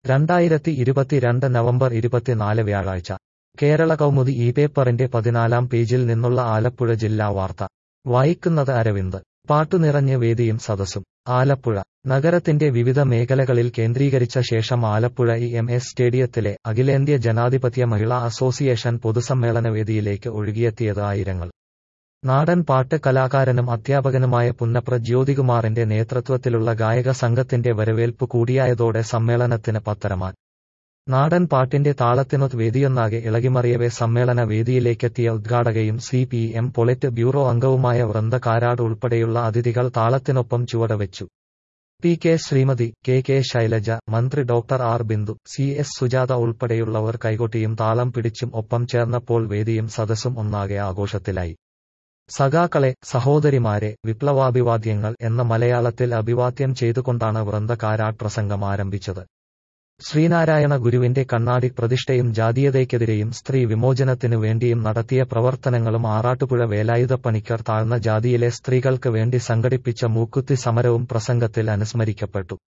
രണ്ടായിരത്തി ഇരുപത്തിരണ്ട് നവംബർ ഇരുപത്തിനാല് വ്യാഴാഴ്ച കേരള കൗമുദി ഈ പേപ്പറിന്റെ പതിനാലാം പേജിൽ നിന്നുള്ള ആലപ്പുഴ ജില്ലാ വാർത്ത വായിക്കുന്നത് അരവിന്ദ് പാട്ടുനിറഞ്ഞ് വേദിയും സദസ്സും ആലപ്പുഴ നഗരത്തിന്റെ വിവിധ മേഖലകളിൽ കേന്ദ്രീകരിച്ച ശേഷം ആലപ്പുഴ ഇ എം എസ് സ്റ്റേഡിയത്തിലെ അഖിലേന്ത്യ ജനാധിപത്യ മഹിളാ അസോസിയേഷൻ പൊതുസമ്മേളനവേദിയിലേക്ക് ഒഴുകിയെത്തിയത് ആയിരങ്ങൾ നാടൻ പാട്ട് കലാകാരനും അധ്യാപകനുമായ പുന്നപ്ര ജ്യോതികുമാറിന്റെ നേതൃത്വത്തിലുള്ള ഗായക സംഘത്തിന്റെ വരവേൽപ്പ് കൂടിയായതോടെ സമ്മേളനത്തിന് പത്തരമാൻ നാടൻ പാട്ടിന്റെ താളത്തിനൊത്ത് വേദിയൊന്നാകെ ഇളകിമറിയവെ സമ്മേളന വേദിയിലേക്കെത്തിയ ഉദ്ഘാടകയും C P M polit bureau അംഗവുമായ വൃന്ദ കാരാട് ഉൾപ്പെടെയുള്ള അതിഥികൾ താളത്തിനൊപ്പം ചുവടുവെച്ചു P K Sreemathi K K Shailaja മന്ത്രി doctor R Bindu C S Sujatha ഉൾപ്പെടെയുള്ളവർ കൈകൊട്ടിയും താളം പിടിച്ചും ഒപ്പം ചേർന്നപ്പോൾ വേദിയും സദസ്സും ഒന്നാകെ ആഘോഷത്തിലായി സഖാക്കളെ സഹോദരിമാരെ വിപ്ലവാഭിവാദ്യങ്ങൾ എന്ന മലയാളത്തിൽ അഭിവാദ്യം ചെയ്തുകൊണ്ടാണ് വൃന്ദ കാരാട്ട് പ്രസംഗം ആരംഭിച്ചത് ശ്രീനാരായണ ഗുരുവിന്റെ കണ്ണാടി പ്രതിഷ്ഠയും ജാതീയതയ്ക്കെതിരെയും സ്ത്രീ വിമോചനത്തിനു വേണ്ടിയും നടത്തിയ പ്രവർത്തനങ്ങളും ആറാട്ടുപുഴ വേലായുധപ്പണിക്കർ താഴ്ന്ന ജാതിയിലെ സ്ത്രീകൾക്ക് വേണ്ടി സംഘടിപ്പിച്ച മൂക്കുത്തി സമരവും പ്രസംഗത്തിൽ അനുസ്മരിക്കപ്പെട്ടു